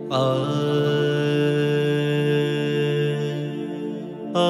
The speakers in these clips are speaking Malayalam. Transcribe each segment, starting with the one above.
ആ ആ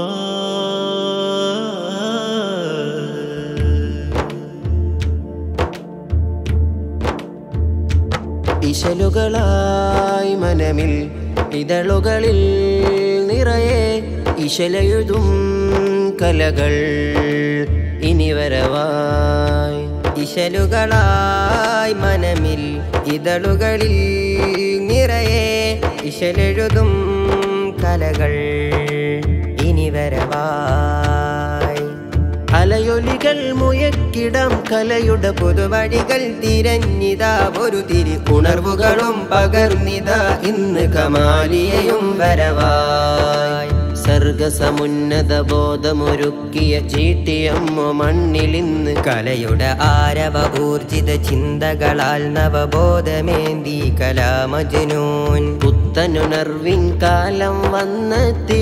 ഇശലുകളായി മനമിൽ ഇതളുകളിൽ നിറയെ ഇശലെഴുതും കലകൾ ഇനി വരവായി ഇശലുകളായി മനമിൽ ഇതളുകളിൽ നിറയെ ഇശലെഴുതും കലകൾ ഇനി വരവായി അലയൊലികൾ മുയക്കിടം കലയുടെ പുതുവഴികൾ തിരഞ്ഞിതാ ഒരു തിരി ഉണർവുകളും പകർന്നിതാ ഇന്ന് കമാലിയയും വരവായി സർഗസമുന്നത ബോധമൊരുക്കിയ ചീട്ടിയമ്മ മണ്ണിലിന്ന് കലയുടെ ആരവ ഊർജിത ചിന്തകളാൽ നവബോധമേന്തി കലാമജനൂൻ പുത്തനുണർവിൻ കാലം വന്നെത്തി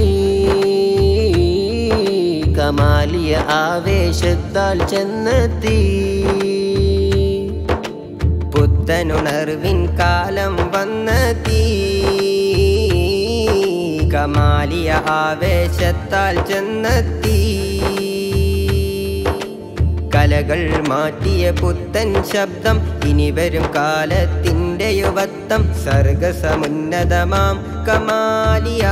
കമാലിയ ആവേശത്താൽ ചെന്നെത്തി പുത്തനുണർവിൻ കാലം വന്നെത്തി കമാലിയ ആവേശത്താൽ ചെന്നെത്തി കലകൾ മാറ്റിയ പുത്തൻ ശബ്ദം ഇനി വരും കാലത്തിൻ്റെ യുവത്വം സർഗസമുന്നതമാം കമാലിയ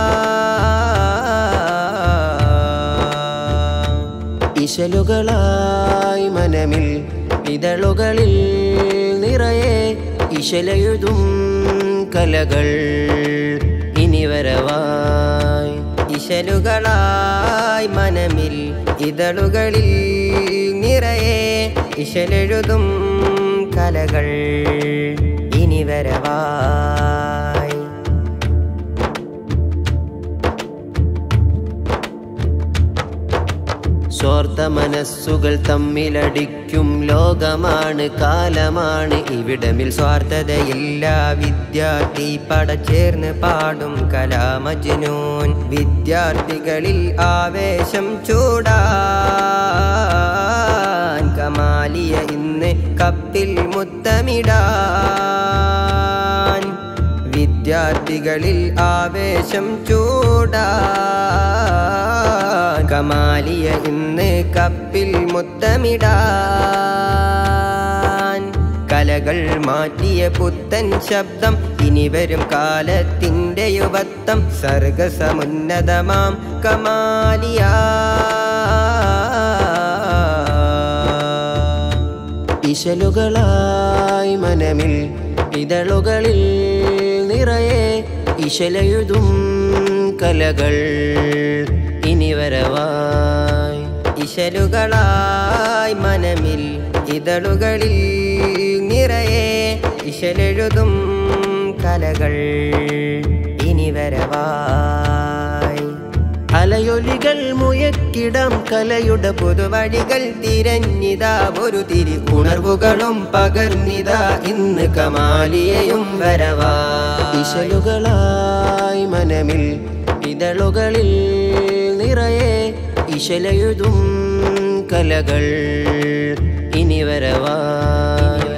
ഇശലുകളായി മനമിൽ ഇതളുകളിൽ നിറയെ ഇശലെഴുതും കലകൾ ഇനി വരവായി ഇശലുകളായി മനമിൽ ഇതളുകളിൽ നിറയെ ഇശലെഴുതും കലകൾ ഇനി വരവായി സ്വാർത്ഥ മനസ്സുകൾ തമ്മിലടിക്കും ലോകമാണ് കാലമാണ് ഇവിടമിൽ സ്വാർത്ഥതയില്ല വിദ്യാർത്ഥി പടച്ചേർന്ന് പാടും കലാമജ്നൂൻ വിദ്യാർത്ഥികളിൽ ആവേശം ചൂടാൻ കമാലിയ ഇന്ന് കപ്പിൽ മുത്തമിടാൻ വിദ്യാർത്ഥികളിൽ ആവേശം ചൂടാൻ കമാലിയ ഇന്ന് കപ്പിൽ മുത്തമിടാൻ കലകൾ മാറ്റിയ പുത്തൻ ശബ്ദം ഇനി വരും കാലത്തിൻ്റെ യുവത്വം സർഗസമുന്നതമാം കമാലിയ ഇശലുകളായി മനമിൽ ഇതളുകളിൽ നിറയെ ഇശലെഴുതും കലകൾ ഇനി വരവായി ഇശലുകളായി മനമിൽ ഇതളുകളിൽ നിറയെ ഇശലെഴുതും കലകൾ ഇനി വരവായി അലയൊലികൾ മുയക്കിടം കലയുടെ പുതുവഴികൾ തിരഞ്ഞിതാ ഒരു തിരി ഉണർവുകളും പകർന്നിതാ ഇന്ന് കമാലിയയും വരവായി ഇശലുകളായി മനമിൽ ഇതളുകളിൽ നിറയെ ഇശലെഴുതും കലകൾ ഇനി വരവായി